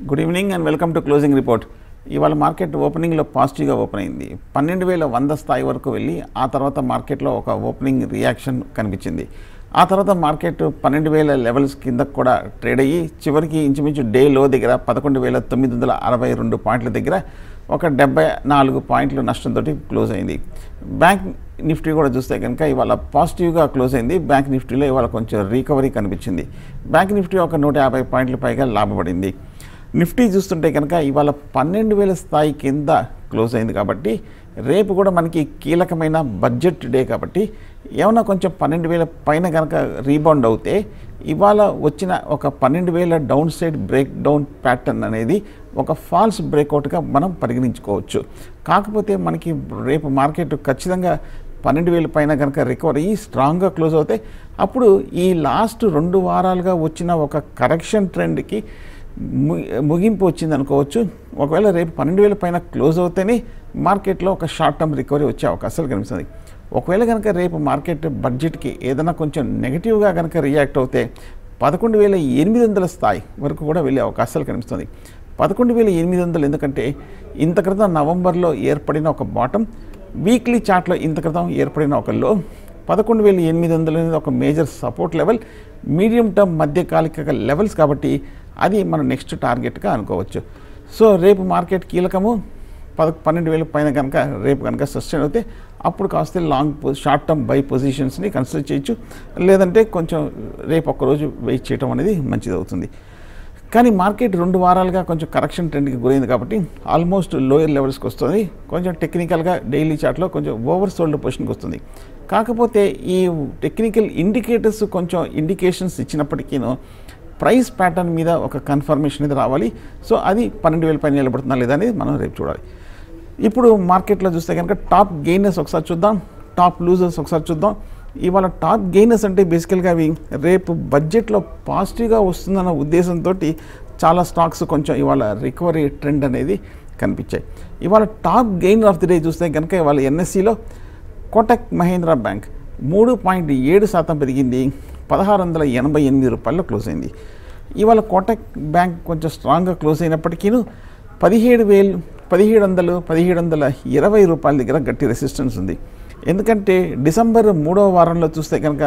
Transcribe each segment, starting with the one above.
good evening and welcome to closing report ఇవాళ market ఓపెనింగ్లో పాజిటివ్గా ఓపెన్ అయింది పన్నెండు వేల వంద స్థాయి వరకు వెళ్ళి ఆ తర్వాత మార్కెట్లో ఒక ఓపెనింగ్ రియాక్షన్ కనిపించింది ఆ తర్వాత మార్కెట్ పన్నెండు వేల లెవెల్స్ కింద కూడా ట్రేడ్ అయ్యి చివరికి ఇంచుమించు డే లో దగ్గర పదకొండు వేల తొమ్మిది వందల అరవై రెండు పాయింట్ల దగ్గర ఒక డెబ్బై నాలుగు పాయింట్ల నష్టంతో క్లోజ్ అయింది బ్యాంక్ నిఫ్టీ కూడా చూస్తే కనుక ఇవాళ పాజిటివ్గా క్లోజ్ అయింది బ్యాంక్ నిఫ్టీలో ఇవాళ కొంచెం రికవరీ కనిపించింది బ్యాంక్ నిఫ్టీ ఒక నూట యాభై పాయింట్ల పైగా లాభపడింది నిఫ్టీ చూస్తుంటే కనుక ఇవాళ పన్నెండు వేల స్థాయి కింద క్లోజ్ అయింది కాబట్టి రేపు కూడా మనకి కీలకమైన బడ్జెట్ డే కాబట్టి ఏమన్నా కొంచెం పన్నెండు వేల పైన కనుక రీబౌండ్ అవుతే ఇవాళ వచ్చిన ఒక పన్నెండు వేల down side break down pattern అనేది ఒక ఫాల్స్ బ్రేక్అవుట్గా మనం పరిగణించుకోవచ్చు కాకపోతే మనకి రేపు మార్కెట్ ఖచ్చితంగా పన్నెండు వేల పైన కనుక రికవర్ అయ్యి స్ట్రాంగ్గా క్లోజ్ అవుతాయి అప్పుడు ఈ లాస్ట్ రెండు వారాలుగా వచ్చిన ఒక కరెక్షన్ ట్రెండ్కి ము- ముగింపు వచ్చింది అనుకోవచ్చు ఒకవేళ రేపు పన్నెండు వేల పైన క్లోజ్ అవుతేనే మార్కెట్లో ఒక షార్ట్ టర్మ్ రికవరీ వచ్చే అవకాశాలు కనిపిస్తుంది ఒకవేళ కనుక రేపు మార్కెట్ బడ్జెట్కి ఏదైనా కొంచెం నెగిటివ్గా కనుక రియాక్ట్ అవుతే పదకొండు వేల ఎనిమిది వందల స్థాయి వరకు కూడా వెళ్ళే అవకాశాలు కనిపిస్తుంది పదకొండు వేల ఎనిమిది వందలు ఎందుకంటే ఇంత క్రితం నవంబర్లో ఏర్పడిన ఒక బాటం వీక్లీ చార్ట్లో ఇంత క్రితం ఏర్పడిన ఒక లో పదకొండు వేల ఎనిమిది వందలు అనేది ఒక major support level medium term మధ్యకాలిక లెవెల్స్ కాబట్టి అది మన నెక్స్ట్ టార్గెట్గా అనుకోవచ్చు సో రేపు మార్కెట్ కీలకము పద పన్నెండు వేల పైన కనుక రేపు కనుక సస్టైన్ అవుతే అప్పుడు కాస్త లాంగ్ పొ- షార్ట్ టర్మ్ బై పొజిషన్స్ని కన్సిడర్ చేయొచ్చు లేదంటే కొంచెం రేపు ఒక్కరోజు వెయిట్ చేయడం అనేది మంచిది అవుతుంది కానీ మార్కెట్ రెండు వారాలుగా కొంచెం కరెక్షన్ ట్రెండ్కి గురైంది కాబట్టి ఆల్మోస్ట్ లోయర్ లెవెల్స్కి వస్తుంది కొంచెం టెక్నికల్గా డైలీ చార్ట్లో కొంచెం ఓవర్ సోల్డ్ పొజిషన్కి వస్తుంది కాకపోతే ఈ టెక్నికల్ ఇండికేటర్స్ కొంచెం ఇండికేషన్స్ ఇచ్చినప్పటికీను ప్రైస్ ప్యాటర్న్ మీద ఒక కన్ఫర్మేషన్ అనేది రావాలి సో అది పన్నెండు వేల పైన నిలబడుతుందా లేదా అనేది మనం రేపు చూడాలి ఇప్పుడు మార్కెట్లో చూస్తే కనుక టాప్ గెయినర్స్ ఒకసారి చూద్దాం టాప్ లూజర్స్ ఒకసారి చూద్దాం ఇవాళ టాప్ గెయినర్స్ అంటే బేసికల్గా అవి రేపు బడ్జెట్లో పాజిటివ్గా వస్తుందన్న ఉద్దేశంతో చాలా స్టాక్స్ కొంచెం ఇవాళ రికవరీ ట్రెండ్ అనేది కనిపించాయి ఇవాళ top gainer of the day చూస్తే కనుక ఇవాళ ఎన్ఎస్సిలో కోటక్ మహేంద్ర బ్యాంక్ మూడు పాయింట్ ఏడు శాతం పెరిగింది పదహారు వందల ఎనభై ఎనిమిది రూపాయల్లో క్లోజ్ అయింది ఇవాళ కోటక్ బ్యాంక్ కొంచెం స్ట్రాంగ్గా క్లోజ్ అయినప్పటికీను పదిహేడు వేలు పదిహేడు వందలు పదిహేడు వందల ఇరవై రూపాయల దగ్గర గట్టి రెసిస్టెన్స్ ఉంది ఎందుకంటే డిసెంబర్ మూడవ వారంలో చూస్తే కనుక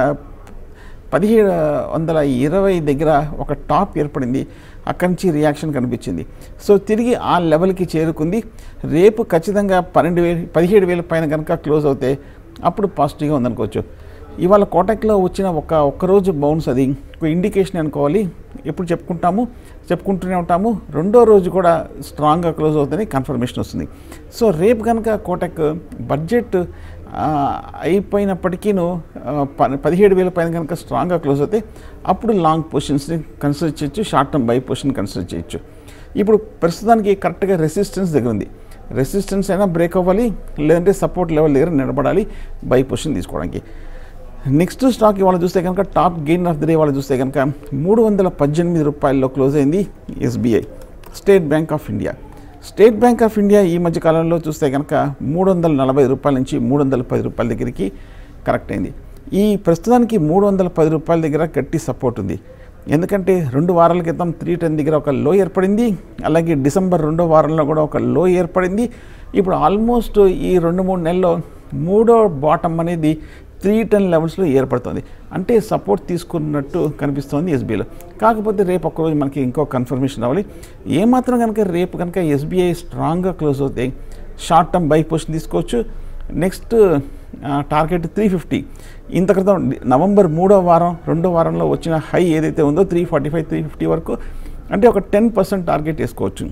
పదిహేడు వందల ఇరవై దగ్గర ఒక టాప్ ఏర్పడింది అక్కడి నుంచి రియాక్షన్ కనిపించింది సో తిరిగి ఆ లెవెల్కి చేరుకుంది రేపు ఖచ్చితంగా పన్నెండు వేలు పదిహేడు వేల పైన కనుక క్లోజ్ అవుతే అప్పుడు పాజిటివ్గా ఉందనుకోవచ్చు ఇవాళ కోటక్లో వచ్చిన ఒక ఒక్కరోజు బౌన్స్ అది ఒక ఇండికేషన్ అనుకోవాలి ఎప్పుడు చెప్పుకుంటాము చెప్పుకుంటూనే ఉంటాము రెండో రోజు కూడా స్ట్రాంగ్గా క్లోజ్ అవుతుందని కన్ఫర్మేషన్ వస్తుంది సో రేపు కనుక కోటక్ బడ్జెట్ ఆ, అయిపోయినప్పటికీను ఆ, ప- పదిహేడు వేల పైన కనుక స్ట్రాంగ్గా క్లోజ్ అవుతే అప్పుడు లాంగ్ పొజిషన్స్ని కన్సిడర్ చేయొచ్చు short term buy position consider చేయొచ్చు ఇప్పుడు ప్రస్తుతానికి కరెక్ట్గా రెసిస్టెన్స్ దగ్గర ఉంది రెసిస్టెన్స్ అయినా బ్రేక్ అవ్వాలి లేదంటే సపోర్ట్ లెవెల్ దగ్గర నిలబడాలి బై పొజిషన్ తీసుకోవడానికి నెక్స్ట్ స్టాక్ ఇవాళ చూస్తే కనుక top gain of the day ఇవాళ చూస్తే కనుక మూడు వందల పద్దెనిమిది రూపాయల్లో క్లోజ్ అయింది SBI state bank of India state bank of India ఈ మధ్య కాలంలో చూస్తే కనుక మూడు వందల నలభై రూపాయల నుంచి మూడు వందల పది రూపాయల దగ్గరికి కరెక్ట్ అయింది ఈ ప్రస్తుతానికి మూడు వందల పది రూపాయల దగ్గర గట్టి సపోర్ట్ ఉంది ఎందుకంటే రెండు వారాల క్రితం త్రీ టెన్ దగ్గర ఒక లో ఏర్పడింది అలాగే డిసెంబర్ రెండో వారంలో కూడా ఒక లో ఏర్పడింది ఇప్పుడు ఆల్మోస్ట్ ఈ రెండు మూడు నెలల్లో మూడో బాటమ్ అనేది త్రీ టెన్ లెవెల్స్లో ఏర్పడుతుంది అంటే సపోర్ట్ తీసుకున్నట్టు కనిపిస్తోంది ఎస్బీఐలో కాకపోతే రేపు ఒక్కరోజు మనకి ఇంకో కన్ఫర్మేషన్ రావాలి ఏమాత్రం కనుక రేపు కనుక ఎస్బీఐ స్ట్రాంగ్గా క్లోజ్ అవుతే షార్ట్ టర్మ్ బై పొజిషన్ తీసుకోవచ్చు నెక్స్ట్ టార్గెట్ త్రీ ఫిఫ్టీ ఇంత క్రితం డి- నవంబర్ మూడో వారం రెండో వారంలో వచ్చిన హై ఏదైతే ఉందో three forty five three fifty వరకు అంటే ఒక టెన్ పర్సెంట్ టార్గెట్ వేసుకోవచ్చు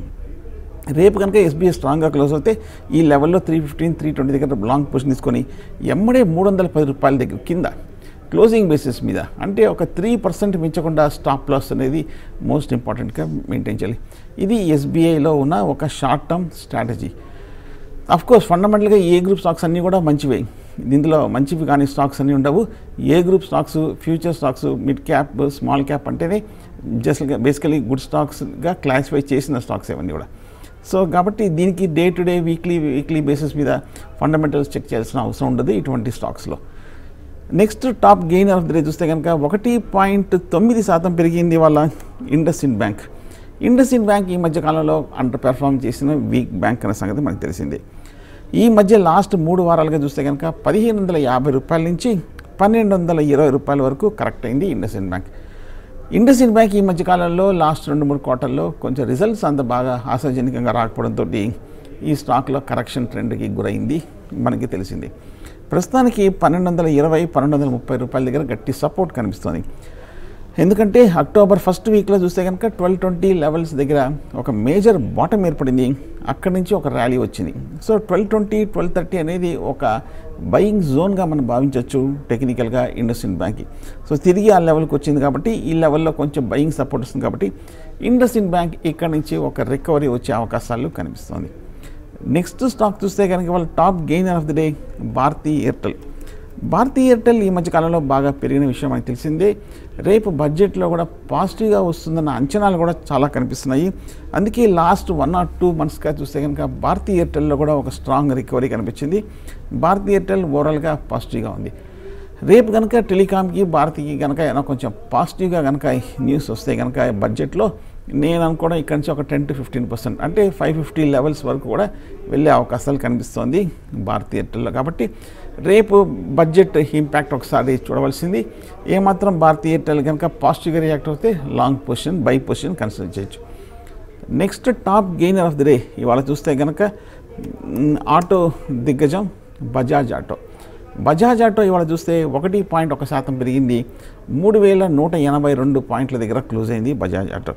రేపు కనుక ఎస్బీఐ స్ట్రాంగ్గా క్లోజ్ అవుతే ఈ లెవెల్లో త్రీ ఫిఫ్టీన్ త్రీ ట్వంటీ దగ్గర లాంగ్ పొజిషన్ తీసుకొని ఎమ్మడే మూడు వందల పది రూపాయల దగ్గర కింద క్లోజింగ్ బేసిస్ మీద అంటే ఒక త్రీ పర్సెంట్ మించకుండా స్టాప్ లాస్ అనేది మోస్ట్ ఇంపార్టెంట్గా మెయింటైన్ చేయాలి ఇది ఎస్బీఐలో ఉన్న ఒక short term strategy of course ఫండమెంటల్గా ఏ గ్రూప్ స్టాక్స్ అన్నీ కూడా మంచివే ఇందులో మంచివి కానీ స్టాక్స్ అన్నీ ఉండవు A group stocks future stocks mid cap small cap అంటేనే జస్ట్ బేసికలీ గుడ్ స్టాక్స్గా క్లాసిఫై చేసిన స్టాక్స్ ఇవన్నీ కూడా సో కాబట్టి దీనికి day to day weekly weekly basis మీద ఫండమెంటల్స్ చెక్ చేయాల్సిన అవసరం ఉండదు ఇటువంటి స్టాక్స్లో next top gain of the day చూస్తే కనుక ఒకటి పాయింట్ తొమ్మిది శాతం పెరిగింది వాళ్ళ IndusInd bank IndusInd bank ఈ మధ్య కాలంలో అండర్ పెర్ఫామ్ చేసిన వీక్ బ్యాంక్ అనే సంగతి మనకు తెలిసిందే ఈ మధ్య లాస్ట్ మూడు వారాలుగా చూస్తే కనుక పదిహేను వందల యాభై రూపాయల నుంచి పన్నెండు వందల ఇరవై రూపాయల వరకు కరెక్ట్ అయింది IndusInd bank IndusInd bank ఈ మధ్య కాలంలో లాస్ట్ రెండు మూడు క్వార్టర్లో కొంచెం రిజల్ట్స్ అంత బాగా ఆశాజనకంగా రాకపోవడంతో ఈ స్టాక్లో కరెక్షన్ ట్రెండ్కి గురైంది మనకి తెలిసింది ప్రస్తుతానికి పన్నెండు వందల ఇరవై పన్నెండు వందల ముప్పై రూపాయల దగ్గర గట్టి సపోర్ట్ కనిపిస్తుంది ఎందుకంటే అక్టోబర్ ఫస్ట్ వీక్లో చూస్తే కనుక ట్వెల్వ్ ట్వంటీ లెవెల్స్ దగ్గర ఒక మేజర్ బాటం ఏర్పడింది అక్కడి నుంచి ఒక ర్యాలీ వచ్చింది so twelve twenty twelve thirty అనేది ఒక బయింగ్ జోన్గా మనం భావించవచ్చు టెక్నికల్గా ఇండస్ ఇండ్ బ్యాంక్కి సో తిరిగి ఆ లెవెల్కి వచ్చింది కాబట్టి ఈ లెవెల్లో కొంచెం బయింగ్ సపోర్ట్ వస్తుంది కాబట్టి ఇండస్ ఇండ్ బ్యాంక్ ఇక్కడ నుంచి ఒక రికవరీ వచ్చే అవకాశాలు కనిపిస్తుంది నెక్స్ట్ స్టాక్ చూస్తే కనుక వాళ్ళ top gainer of the day Bharti Airtel Bharti Airtel ఈ మధ్య కాలంలో బాగా పెరిగిన విషయం మనకు తెలిసిందే రేపు బడ్జెట్లో కూడా పాజిటివ్గా వస్తుందన్న అంచనాలు కూడా చాలా కనిపిస్తున్నాయి అందుకే లాస్ట్ వన్ ఆర్ టూ మంత్స్గా చూస్తే కనుక భారతీ ఎయిర్టెల్లో కూడా ఒక స్ట్రాంగ్ రికవరీ కనిపించింది భారతీ ఎయిర్టెల్ ఓవరాల్గా పాజిటివ్గా ఉంది రేపు కనుక టెలికామ్కి భారతీకి కనుక ఏమైనా కొంచెం పాజిటివ్గా కనుక న్యూస్ వస్తే కనుక బడ్జెట్లో నేను అనుకోవడం ఇక్కడ నుంచి ఒక టెన్ టు ఫిఫ్టీన్ పర్సెంట్ అంటే ఫైవ్ ఫిఫ్టీ లెవెల్స్ వరకు కూడా వెళ్ళే అవకాశాలు కనిపిస్తోంది భారతీ ఎయిర్టెల్లో కాబట్టి రేపు బడ్జెట్ ఇంపాక్ట్ ఒకసారి చూడవలసింది ఏమాత్రం భారతీ ఎయిర్టెల్ కనుక పాజిటివ్గా రియాక్ట్ అవుతే long position buy position consider చేయొచ్చు next top gainer of the day ఇవాళ చూస్తే కనుక మ్, ఆటో దిగ్గజం బజాజ్ ఆటో బజాజ్ ఆటో ఇవాళ చూస్తే ఒకటి పాయింట్ ఒక శాతం పెరిగింది మూడు వేల నూట ఎనభై రెండు పాయింట్ల దగ్గర క్లోజ్ అయింది బజాజ్ ఆటో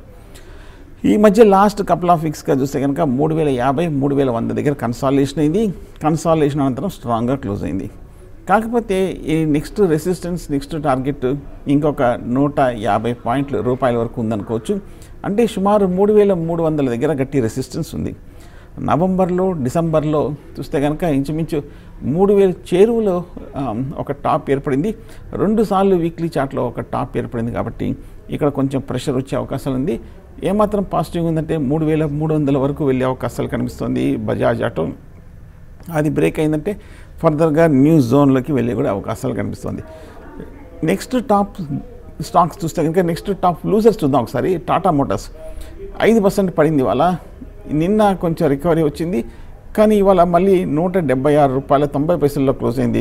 ఈ మధ్య లాస్ట్ కపుల్ ఆఫ్ వీక్స్గా చూస్తే కనుక మూడు వేల యాభై మూడు వేల వంద దగ్గర కన్సాలేషన్ అయింది కన్సాలేషన్ అనంతరం స్ట్రాంగ్గా క్లోజ్ అయింది కాకపోతే ఈ నెక్స్ట్ రెసిస్టెన్స్ నెక్స్ట్ టార్గెట్ ఇంకొక నూట యాభై పాయింట్ల రూపాయల వరకు ఉందనుకోవచ్చు అంటే సుమారు మూడు వేల మూడు వందల దగ్గర గట్టి రెసిస్టెన్స్ ఉంది నవంబర్లో డిసెంబర్లో చూస్తే కనుక ఇంచుమించు మూడు వేల చేరువలో ఆమ్, ఒక టాప్ ఏర్పడింది రెండు సార్లు వీక్లీ చార్ట్లో ఒక టాప్ ఏర్పడింది కాబట్టి ఇక్కడ కొంచెం ప్రెషర్ వచ్చే అవకాశాలు ఉంది ఏమాత్రం పాజిటివ్ ఉందంటే మూడు వేల మూడు వందల వరకు వెళ్ళే అవకాశాలు కనిపిస్తుంది బజాజ్ ఆటో అది బ్రేక్ అయిందంటే ఫర్దర్గా న్యూ జోన్లోకి వెళ్ళే కూడా అవకాశాలు కనిపిస్తుంది నెక్స్ట్ టాప్ స్టాక్స్ చూస్తే కనుక నెక్స్ట్ టాప్ లూజర్స్ చూద్దాం ఒకసారి టాటా మోటార్స్ ఐదు పర్సెంట్ పడింది ఇవాళ నిన్న కొంచెం రికవరీ వచ్చింది కానీ ఇవాళ మళ్ళీ నూట డెబ్బై ఆరు రూపాయల తొంభై పైసల్లో క్లోజ్ అయింది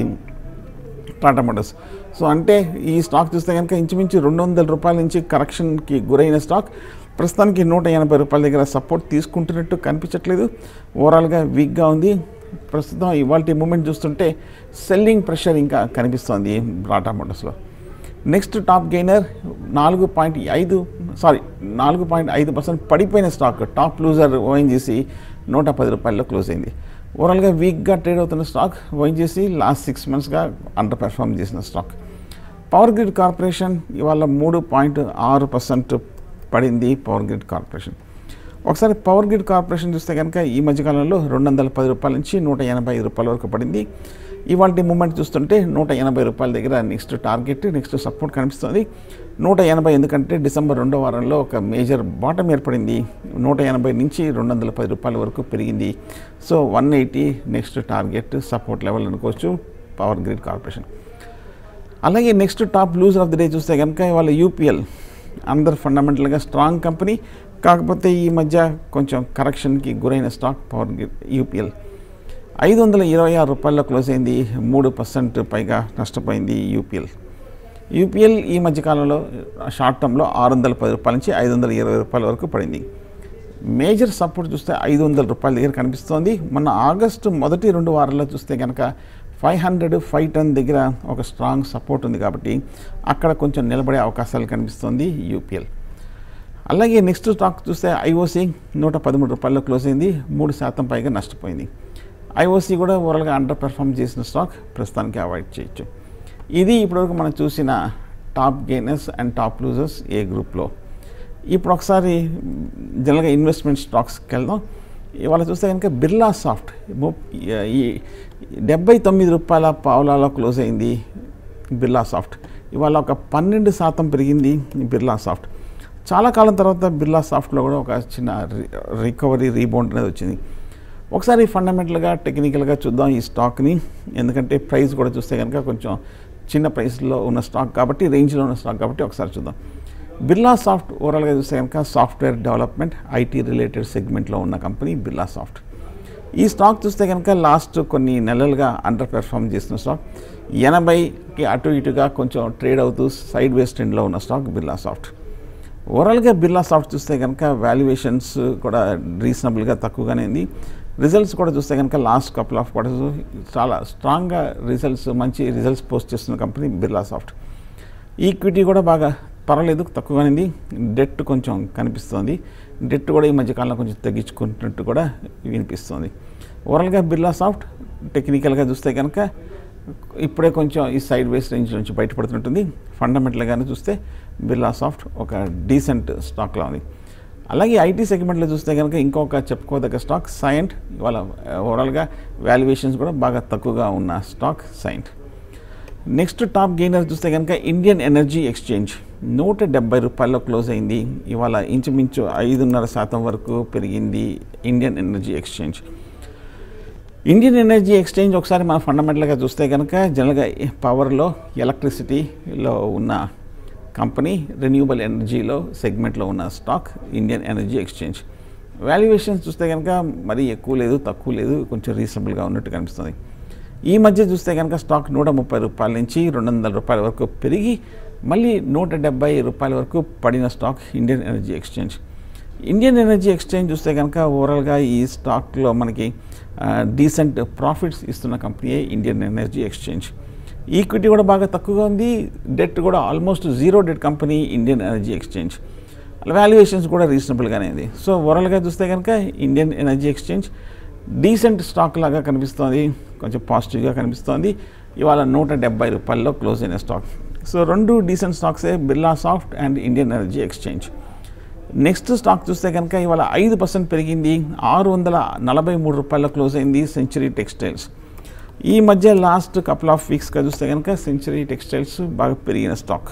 టాటా మోటార్స్ సో అంటే ఈ స్టాక్ చూస్తే కనుక ఇంచుమించు రెండు వందల రూపాయల నుంచి కరెక్షన్కి గురైన స్టాక్ ప్రస్తుతానికి నూట ఎనభై రూపాయల దగ్గర సపోర్ట్ తీసుకుంటున్నట్టు కనిపించట్లేదు ఓవరాల్గా వీక్గా ఉంది ప్రస్తుతం ఇవాళ మూమెంట్ చూస్తుంటే సెల్లింగ్ ప్రెషర్ ఇంకా కనిపిస్తోంది టాటా మోటార్స్లో నెక్స్ట్ టాప్ గెయినర్ నాలుగు పాయింట్ ఐదు సారీ నాలుగు పాయింట్ ఐదు పర్సెంట్ పడిపోయిన స్టాక్ టాప్ లూజర్ ఓఎన్జీసీ నూట పది రూపాయల్లో క్లోజ్ అయింది ఓవరాల్గా వీక్గా ట్రేడ్ అవుతున్న స్టాక్ ఓఎన్జీసీ లాస్ట్ సిక్స్ మంత్స్గా అండర్ పెర్ఫామ్ చేసిన స్టాక్ పవర్ గ్రిడ్ కార్పొరేషన్ ఇవాళ మూడు పాయింట్ ఆరు పర్సెంట్ పడింది పవర్ గ్రిడ్ కార్పొరేషన్ ఒకసారి పవర్ గ్రిడ్ కార్పొరేషన్ చూస్తే కనుక ఈ మధ్యకాలంలో రెండు వందల పది రూపాయల నుంచి నూట ఎనభై ఐదు రూపాయల వరకు పడింది ఇవాళ మూమెంట్ చూస్తుంటే నూట ఎనభై రూపాయల దగ్గర నెక్స్ట్ టార్గెట్ నెక్స్ట్ సపోర్ట్ కనిపిస్తుంది నూట ఎనభై ఎందుకంటే డిసెంబర్ రెండో వారంలో ఒక మేజర్ బాటం ఏర్పడింది నూట ఎనభై నుంచి రెండు వందల పది రూపాయల వరకు పెరిగింది so one eighty next target support level అనుకోవచ్చు పవర్ గ్రిడ్ కార్పొరేషన్ అలాగే next top loser of the day చూస్తే కనుక వాళ్ళ యూపీఎల్ అందరు ఫండమెంటల్గా స్ట్రాంగ్ కంపెనీ కాకపోతే ఈ మధ్య కొంచెం కరెక్షన్కి గురైన స్టాక్ పవర్ యూపీఎల్ ఐదు వందల ఇరవై ఆరు రూపాయల్లో క్లోజ్ అయింది మూడు పర్సెంట్ పైగా నష్టపోయింది యూపీఎల్ యూపీఎల్ ఈ మధ్యకాలంలో షార్ట్ టర్మ్లో ఆరు వందల పది రూపాయల నుంచి ఐదు వందల ఇరవై రూపాయల వరకు పడింది మేజర్ సపోర్ట్ చూస్తే ఐదు వందల రూపాయల దగ్గర కనిపిస్తోంది మొన్న ఆగస్టు మొదటి రెండు వారాల్లో చూస్తే కనుక ఫైవ్ హండ్రెడ్ ఫైవ్ టెన్ దగ్గర ఒక స్ట్రాంగ్ సపోర్ట్ ఉంది కాబట్టి అక్కడ కొంచెం నిలబడే అవకాశాలు కనిపిస్తోంది యూపీఎల్ అలాగే నెక్స్ట్ స్టాక్ చూస్తే ఐఓసీ నూట పదమూడు రూపాయల్లో క్లోజ్ అయింది మూడు శాతం పైగా నష్టపోయింది ఐఓసీ కూడా ఓవరాల్గా అండర్ పెర్ఫామ్ చేసిన స్టాక్ ప్రస్తుతానికి అవాయిడ్ చేయొచ్చు ఇది ఇప్పటివరకు మనం చూసిన top gainers and top losers A గ్రూప్లో ఇప్పుడు ఒకసారి జనరల్గా ఇన్వెస్ట్మెంట్ స్టాక్స్కి వెళ్దాం ఇవాళ చూస్తే కనుక బిర్లా సాఫ్ట్ ము- ఈ డెబ్బై తొమ్మిది రూపాయల పావులాలో క్లోజ్ అయింది బిర్లా సాఫ్ట్ ఇవాళ ఒక పన్నెండు శాతం పెరిగింది ఈ బిర్లా సాఫ్ట్ చాలా కాలం తర్వాత బిర్లా సాఫ్ట్లో కూడా ఒక చిన్న రి- రికవరీ రీబౌండ్ అనేది వచ్చింది ఒకసారి ఫండమెంటల్గా టెక్నికల్గా చూద్దాం ఈ స్టాక్ని ఎందుకంటే ప్రైస్ కూడా చూస్తే కనుక కొంచెం చిన్న ప్రైస్లో ఉన్న స్టాక్ కాబట్టి రేంజ్లో ఉన్న స్టాక్ కాబట్టి ఒకసారి చూద్దాం బిర్లా సాఫ్ట్ ఓవరాల్గా చూస్తే కనుక సాఫ్ట్వేర్ డెవలప్మెంట్ ఐటీ రిలేటెడ్ సెగ్మెంట్లో ఉన్న కంపెనీ బిర్లా సాఫ్ట్ ఈ స్టాక్ చూస్తే కనుక లాస్ట్ కొన్ని నెలలుగా అండర్ పెర్ఫామ్ చేస్తున్న స్టాక్ ఎనభైకి అటు ఇటుగా కొంచెం ట్రేడ్ అవుతూ సైడ్ వేస్ ట్రెండ్లో ఉన్న స్టాక్ బిర్లా సాఫ్ట్ ఓవరాల్గా బిర్లా సాఫ్ట్ చూస్తే కనుక వాల్యుయేషన్స్ కూడా రీజనబుల్గా తక్కువగానే ఉంది రిజల్ట్స్ కూడా చూస్తే కనుక లాస్ట్ కపుల్ ఆఫ్ క్వార్టర్స్ చాలా స్ట్రాంగ్గా రిజల్ట్స్ మంచి రిజల్ట్స్ పోస్ట్ చేస్తున్న కంపెనీ బిర్లా సాఫ్ట్ ఈక్విటీ కూడా బాగా పర్వాలేదు తక్కువగానే ఉంది డెట్ కొంచెం కనిపిస్తుంది డెట్ కూడా ఈ మధ్యకాలంలో కొంచెం తగ్గించుకుంటున్నట్టు కూడా వినిపిస్తుంది ఓవరాల్గా బిర్లా సాఫ్ట్ టెక్నికల్గా చూస్తే కనుక ఇప్పుడే కొంచెం ఈ సైడ్ వేస్ రేంజ్ నుంచి బయటపడుతున్నట్టుంది ఫండమెంటల్గానే చూస్తే బిర్లా సాఫ్ట్ ఒక డీసెంట్ స్టాక్లా ఉంది అలాగే ఐటీ సెగ్మెంట్లో చూస్తే కనుక ఇంకొక చెప్పుకోదగ్గ స్టాక్ సైంట్ ఇవాళ ఓవరాల్గా వాల్యుయేషన్స్ కూడా బాగా తక్కువగా ఉన్న stock Cyient next top gainer చూస్తే కనుక ఇండియన్ ఎనర్జీ ఎక్స్చేంజ్ నూట డెబ్బై రూపాయల్లో క్లోజ్ అయింది ఇవాళ ఇంచుమించు ఐదున్నర శాతం వరకు పెరిగింది Indian energy exchange Indian energy exchange ఒకసారి మనం ఫండమెంటల్గా చూస్తే కనుక జనరల్గా పవర్లో ఎలక్ట్రిసిటీలో ఉన్న కంపెనీ రెన్యూబుల్ ఎనర్జీలో సెగ్మెంట్లో ఉన్న stock Indian energy exchange valuations చూస్తే కనుక మరీ ఎక్కువ లేదు తక్కువ లేదు కొంచెం రీజనబుల్గా ఉన్నట్టు కనిపిస్తుంది ఈ మధ్య చూస్తే కనుక స్టాక్ నూట ముప్పై రూపాయల నుంచి రెండు వందల రూపాయల వరకు పెరిగి మళ్ళీ నూట డెబ్బై రూపాయల వరకు పడిన stock Indian energy exchange Indian energy exchange చూస్తే కనుక ఓవరాల్గా ఈ స్టాక్లో మనకి డీసెంట్ ప్రాఫిట్స్ ఇస్తున్న కంపెనీయే ఇండియన్ ఎనర్జీ ఎక్స్చేంజ్ ఈక్విటీ కూడా బాగా తక్కువగా ఉంది డెట్ కూడా almost zero debt company Indian energy exchange valuations కూడా రీజనబుల్గానే ఉంది సో ఓవరాల్గా చూస్తే కనుక Indian energy exchange decent stock లాగా కనిపిస్తోంది కొంచెం పాజిటివ్గా కనిపిస్తోంది ఇవాళ నూట డెబ్బై రూపాయల్లో క్లోజ్ అయిన స్టాక్ సో రెండు డీసెంట్ స్టాక్సే Birla soft and Indian energy exchange next stock చూస్తే కనుక ఇవాళ ఐదు పర్సెంట్ పెరిగింది ఆరు వందల నలభై మూడు రూపాయల్లో క్లోజ్ అయింది సెంచరీ టెక్స్టైల్స్ ఈ మధ్య లాస్ట్ కపుల్ ఆఫ్ వీక్స్గా చూస్తే కనుక సెంచరీ టెక్స్టైల్స్ బాగా పెరిగిన స్టాక్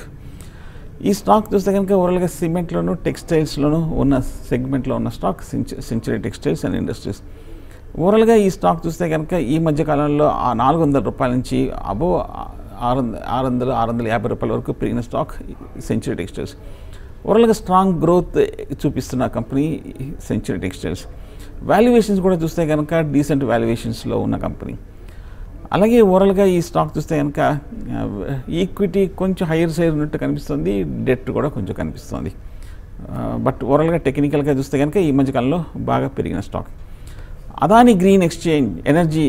ఈ స్టాక్ చూస్తే కనుక ఓవరాల్గా సిమెంట్లోను టెక్స్టైల్స్లోను ఉన్న సెగ్మెంట్లో ఉన్న stock century textiles and industries ఓవరాల్గా ఈ స్టాక్ చూస్తే కనుక ఈ మధ్య కాలంలో ఆ నాలుగు వందల రూపాయల నుంచి అబో ఆరు వందల ఆరు వందలు ఆరు వందల యాభై రూపాయల వరకు పెరిగిన స్టాక్ సెంచరీ టెక్స్టైల్స్ ఓవరాల్గా స్ట్రాంగ్ గ్రోత్ చూపిస్తున్న కంపెనీ సెంచరీ టెక్స్టైల్స్ వాల్యుయేషన్స్ కూడా చూస్తే కనుక డీసెంట్ వాల్యుయేషన్స్లో ఉన్న కంపెనీ అలాగే ఓవరాల్గా ఈ స్టాక్ చూస్తే కనుక ఈక్విటీ కొంచెం హైయర్ సైడ్ ఉన్నట్టు కనిపిస్తుంది డెట్ కూడా కొంచెం కనిపిస్తుంది బట్ ఓవరాల్గా టెక్నికల్గా చూస్తే కనుక ఈ మధ్యకాలంలో బాగా పెరిగిన stock Adani green exchange energy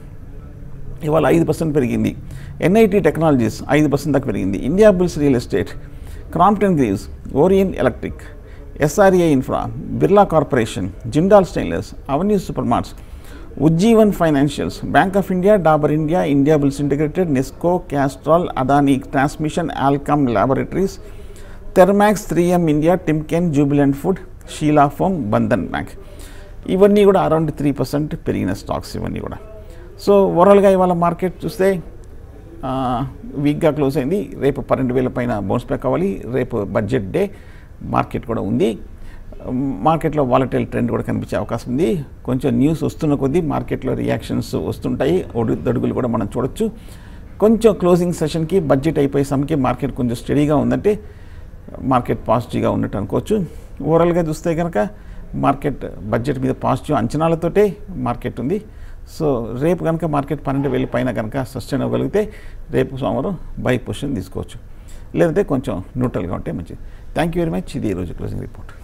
ఇవాళ ఐదు పర్సెంట్ పెరిగింది ఎన్ఐటి టెక్నాలజీస్ ఐదు పర్సెంట్ దాకా పెరిగింది Indiabulls real estate Crompton Greaves Orient electric SRA infra Birla corporation Jindal stainless Avenue supermarts Ujjivan financials bank of India Dabur India Indiabulls integrated Nesco Castrol Adani transmission Alkem laboratories Thermax three M India Timken Jubilant food Sheela foam Bandhan bank ఇవన్నీ కూడా around three percent పెరిగిన stocks ఇవన్నీ కూడా so ఓవరాల్గా ఇవాళ market చూస్తే వీక్గా close అయింది రేపు పన్నెండు వేల పైన బౌన్స్ బ్యాక్ అవ్వాలి రేపు బడ్జెట్ డే మార్కెట్ కూడా ఉంది మార్కెట్లో వాలటైల్ ట్రెండ్ కూడా కనిపించే అవకాశం ఉంది కొంచెం న్యూస్ వస్తున్న కొద్దీ మార్కెట్లో రియాక్షన్స్ వస్తుంటాయి ఒడుదడుగులు కూడా మనం చూడొచ్చు కొంచెం క్లోజింగ్ సెషన్కి బడ్జెట్ అయిపోయే సమకి మార్కెట్ కొంచెం స్టడీగా ఉందంటే మార్కెట్ పాజిటివ్గా ఉన్నట్టు అనుకోవచ్చు ఓవరాల్గా చూస్తే కనుక మార్కెట్ బడ్జెట్ మీద పాజిటివ్ అంచనాలతోటే మార్కెట్ ఉంది సో రేపు కనుక మార్కెట్ పన్నెండు వేల పైన కనుక సస్టైన్ అవ్వగలిగితే రేపు సోమవారం బై పొజిషన్ తీసుకోవచ్చు లేదంటే కొంచెం న్యూట్రల్గా ఉంటే మంచిది థ్యాంక్ యూ వెరీ మచ్ ఇది ఈరోజు క్లోజింగ్ రిపోర్ట్